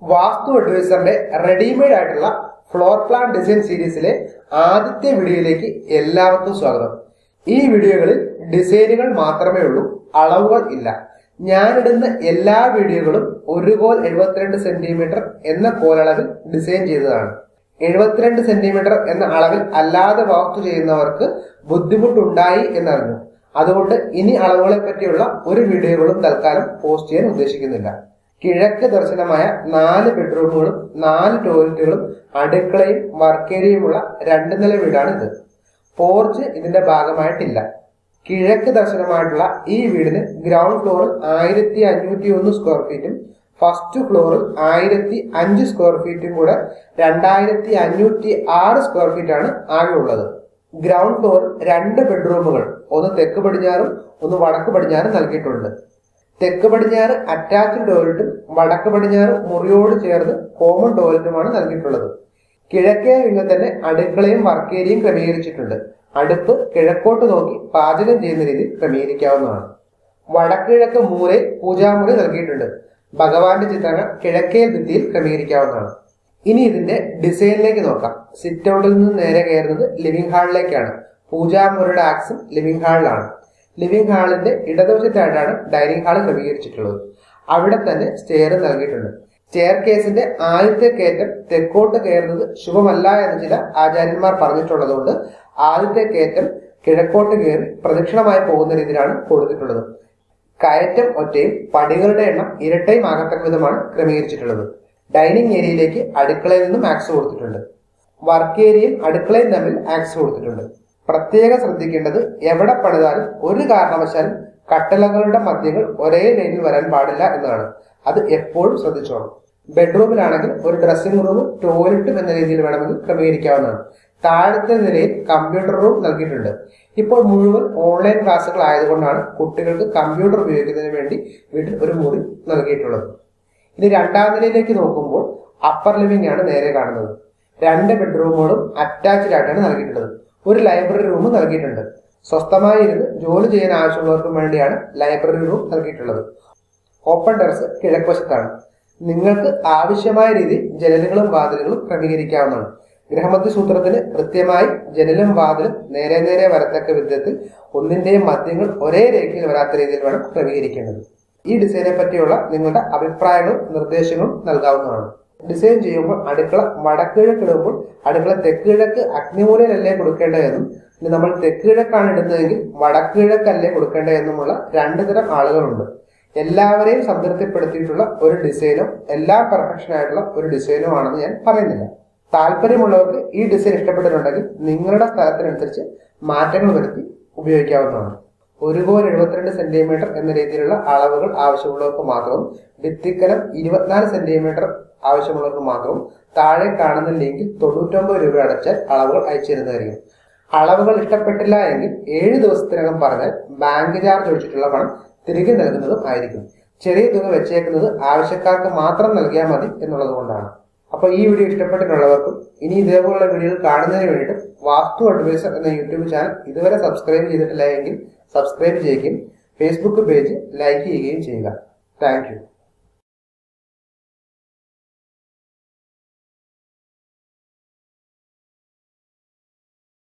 വാസ്തു അഡ്വൈസറിന്റെ റെഡിമെയ്ഡ് ആയിട്ടുള്ള floor plan design സീരീസിലെ ആദ്യത്തെ വീഡിയോയിലേക്ക് എല്ലാവർക്കും സ്വാഗതം ഈ വീഡിയോകളിൽ ഡിസൈനുകൾ മാത്രമേ ഉള്ളൂ അളവുകൾ ഇല്ല ഞാനിടുന്ന എല്ലാ വീഡിയോകളും ഒരു കോൽ എഴുപത്തിരണ്ട് സെന്റിമീറ്റർ എന്ന കോലളവിൽ ഡിസൈൻ ചെയ്തതാണ് എഴുപത്തിരണ്ട് സെന്റിമീറ്റർ എന്ന അളവിൽ അല്ലാതെ വാസ്തു ചെയ്യുന്നവർക്ക് ബുദ്ധിമുട്ടുണ്ടായി എന്നറിഞ്ഞു അതുകൊണ്ട് ഇനി അളവുകളെ പറ്റിയുള്ള ഒരു വീഡിയോകളും തൽക്കാലം പോസ്റ്റ് ചെയ്യാൻ ഉദ്ദേശിക്കുന്നില്ല കിഴക്ക് ദർശനമായ നാല് ബെഡ്റൂമുകളും നാല് ടോയ്ലറ്റുകളും അടുക്കളയും വർക്കേരിയുമുള്ള രണ്ട് നില വീടാണ് ഇത് പോർച്ച് ഇതിന്റെ ഭാഗമായിട്ടില്ല കിഴക്ക് ദർശനമായിട്ടുള്ള ഈ വീടിന് ഗ്രൗണ്ട് ഫ്ലോറിൽ ആയിരത്തി അഞ്ഞൂറ്റി ഒന്ന് സ്ക്വയർ ഫീറ്റും ഫസ്റ്റ് ഫ്ലോറിൽ ആയിരത്തി അഞ്ച് സ്ക്വയർ ഫീറ്റും കൂടെ രണ്ടായിരത്തി അഞ്ഞൂറ്റി ആറ് സ്ക്വയർ ഫീറ്റ് ആണ് ആകെ ഉള്ളത് ഗ്രൗണ്ട് ഫ്ലോറിൽ രണ്ട് ബെഡ്റൂമുകൾ ഒന്ന് തെക്ക് പടിഞ്ഞാറും ഒന്ന് വടക്ക് പടിഞ്ഞാറും നൽകിയിട്ടുണ്ട് തെക്ക് പടിഞ്ഞാറ് അറ്റാച്ച്ഡ് ടോയ്ലറ്റും വടക്ക് പടിഞ്ഞാറ് മുറിയോട് ചേർന്ന് കോമൺ ടോയ്ലറ്റുമാണ് നൽകിയിട്ടുള്ളത് കിഴക്കേ വിങ്ങ തന്നെ അടുക്കളയും വർക്കേരിയും ക്രമീകരിച്ചിട്ടുണ്ട് അടുപ്പ് കിഴക്കോട്ട് നോക്കി പാചകം ചെയ്യുന്ന രീതിയിൽ ക്രമീകരിക്കാവുന്നതാണ് വടക്കിഴക്ക് മൂലയിൽ പൂജാമുറി നൽകിയിട്ടുണ്ട് ഭഗവാന്റെ ചിത്രങ്ങൾ കിഴക്കേ ഭിത്തിയിൽ ക്രമീകരിക്കാവുന്നതാണ് ഇനി ഇതിന്റെ ഡിസൈനിലേക്ക് നോക്കാം സിറ്റ് ഔട്ടിൽ നിന്ന് നേരെ കയറുന്നത് ലിവിംഗ് ഹാളിലേക്കാണ് പൂജാമുറിയുടെ ആക്സും ലിവിംഗ് ഹാളിലാണ് ലിവിംഗ് ഹാളിന്റെ ഇടതുവശത്തായിട്ടാണ് ഡൈനിങ് ഹാൾ ക്രമീകരിച്ചിട്ടുള്ളത് അവിടെ തന്നെ സ്റ്റെയർ നൽകിയിട്ടുണ്ട് സ്റ്റെയർ കേസിന്റെ ആദ്യത്തെ കയറ്റം തെക്കോട്ട് കയറുന്നത് ശുഭമല്ല എന്ന് ചില ആചാര്യന്മാർ പറഞ്ഞിട്ടുള്ളതുകൊണ്ട് ആദ്യത്തെ കയറ്റം കിഴക്കോട്ട് കയറി പ്രദക്ഷിണമായി പോകുന്ന രീതിയിലാണ് കൊടുത്തിട്ടുള്ളത് കയറ്റം ഒറ്റയും പടികളുടെ എണ്ണം ഇരട്ടയും ആകത്തക്ക വിധമാണ് ക്രമീകരിച്ചിട്ടുള്ളത് ഡൈനിങ് ഏരിയയിലേക്ക് അടുക്കളയിൽ നിന്നും ആക്സ് കൊടുത്തിട്ടുണ്ട് വർക്ക് ഏരിയയും അടുക്കളയും തമ്മിൽ ആക്സ് കൊടുത്തിട്ടുണ്ട് പ്രത്യേകം ശ്രദ്ധിക്കേണ്ടത് എവിടെ പണിതാലും ഒരു കാരണവശാലും കട്ടളങ്ങളുടെ മധ്യങ്ങൾ ഒരേ ലൈനിൽ വരാൻ പാടില്ല എന്നതാണ് അത് എപ്പോഴും ശ്രദ്ധിച്ചോണം ബെഡ്റൂമിലാണെങ്കിൽ ഒരു ഡ്രസ്സിംഗ് റൂമും ടോയ്ലറ്റും എന്ന രീതിയിൽ വേണമെങ്കിൽ ക്രമീകരിക്കാവുന്നതാണ് താഴത്തെ നിലയിൽ കമ്പ്യൂട്ടർ റൂം നൽകിയിട്ടുണ്ട് ഇപ്പോൾ മുഴുവൻ ഓൺലൈൻ ക്ലാസ്സുകൾ ആയതുകൊണ്ടാണ് കുട്ടികൾക്ക് കമ്പ്യൂട്ടർ ഉപയോഗിക്കുന്നതിന് വേണ്ടി വീട്ടിൽ ഒരു മുറി നൽകിയിട്ടുള്ളത് ഇനി രണ്ടാം നിലയിലേക്ക് നോക്കുമ്പോൾ അപ്പർ ലിവിംഗ് ആണ് നേരെ കാണുന്നത് രണ്ട് ബെഡ്റൂമുകളും അറ്റാച്ച്ഡ് ആയിട്ടാണ് നൽകിയിട്ടുള്ളത് ഒരു ലൈബ്രറി റൂം നൽകിയിട്ടുണ്ട് സ്വസ്ഥമായി ഇരുന്ന് ജോലി ചെയ്യാൻ ആവശ്യമുള്ളവർക്കും വേണ്ടിയാണ് ലൈബ്രറി റൂം നൽകിയിട്ടുള്ളത് ഓപ്പൺ ടെറസ് കിഴക്കുവശത്താണ് നിങ്ങൾക്ക് ആവശ്യമായ രീതിയിൽ ജനലുകളും വാതിലുകളും ക്രമീകരിക്കാവുന്നതാണ് ഗ്രഹമധ്യ സൂത്രത്തിന് കൃത്യമായി ജനലും വാതിലും നേരെ നേരെ വരത്തക്ക വിധത്തിൽ ഒന്നിന്റെയും മധ്യങ്ങൾ ഒരേ രേഖയിൽ വരാത്ത രീതിയിൽ വേണം ക്രമീകരിക്കേണ്ടത് ഈ ഡിസൈനെ പറ്റിയുള്ള നിങ്ങളുടെ അഭിപ്രായങ്ങളും നിർദ്ദേശങ്ങളും നൽകാവുന്നതാണ് ഡിസൈൻ ചെയ്യുമ്പോൾ അടുക്കള വടക്കിഴക്ക് ഇടുമ്പോൾ അടുക്കള തെക്കിഴക്ക് അഗ്നിമൂലയിലല്ലേ കൊടുക്കേണ്ടതെന്നും ഇനി നമ്മൾ തെക്കിഴക്കാണ് ഇടുന്നതെങ്കിൽ വടക്കിഴക്കല്ലേ കൊടുക്കേണ്ടതെന്നുമുള്ള രണ്ടു തരം ആളുകളുണ്ട് എല്ലാവരെയും സംതൃപ്തിപ്പെടുത്തിയിട്ടുള്ള ഒരു ഡിസൈനോ എല്ലാം പെർഫെക്ഷൻ ആയിട്ടുള്ള ഒരു ഡിസൈനോ ആണെന്ന് ഞാൻ പറയുന്നില്ല താല്പര്യമുള്ളവർക്ക് ഈ ഡിസൈൻ ഇഷ്ടപ്പെട്ടിട്ടുണ്ടെങ്കിൽ നിങ്ങളുടെ സ്ഥലത്തിനനുസരിച്ച് മാറ്റങ്ങൾ വരുത്തി ഉപയോഗിക്കാവുന്നതാണ് ഒരു കോൽ എഴുപത്തിരണ്ട് സെന്റിമീറ്റർ എന്ന രീതിയിലുള്ള അളവുകൾ ആവശ്യമുള്ളവർക്ക് മാത്രവും ഭിത്തിക്കലം ഇരുപത്തിനാല് സെന്റിമീറ്റർ ആവശ്യമുള്ളവർക്ക് മാത്രവും താഴെ കാണുന്ന ലിങ്കിൽ തൊണ്ണൂറ്റൊമ്പത് രൂപ അടച്ചാൽ അളവുകൾ അയച്ചു തരുന്നതായിരിക്കും അളവുകൾ ഇഷ്ടപ്പെട്ടില്ല എങ്കിൽ ഏഴ് ദിവസത്തിനകം പറഞ്ഞാൽ ബാങ്ക് ചാർജ് ഒഴിച്ചിട്ടുള്ള പണം തിരികെ നൽകുന്നതും ആയിരിക്കും ചെറിയ തുക വെച്ചേക്കുന്നത് ആവശ്യക്കാർക്ക് മാത്രം നൽകിയാൽ മതി എന്നുള്ളത് കൊണ്ടാണ് അപ്പോൾ ഈ വീഡിയോ ഇഷ്ടപ്പെട്ടിട്ടുള്ളവർക്കും ഇനി ഇതേപോലുള്ള വീഡിയോകൾ കാണുന്നതിന് വേണ്ടിയിട്ട് വാസ്തു അഡ്വൈസർ എന്ന യൂട്യൂബ് ചാനൽ ഇതുവരെ സബ്സ്ക്രൈബ് ചെയ്തിട്ടില്ല എങ്കിൽ സബ്സ്ക്രൈബ് ചെയ്യുകയും ഫേസ്ബുക്ക് പേജ് ലൈക്ക് ചെയ്യുകയും ചെയ്യുക താങ്ക്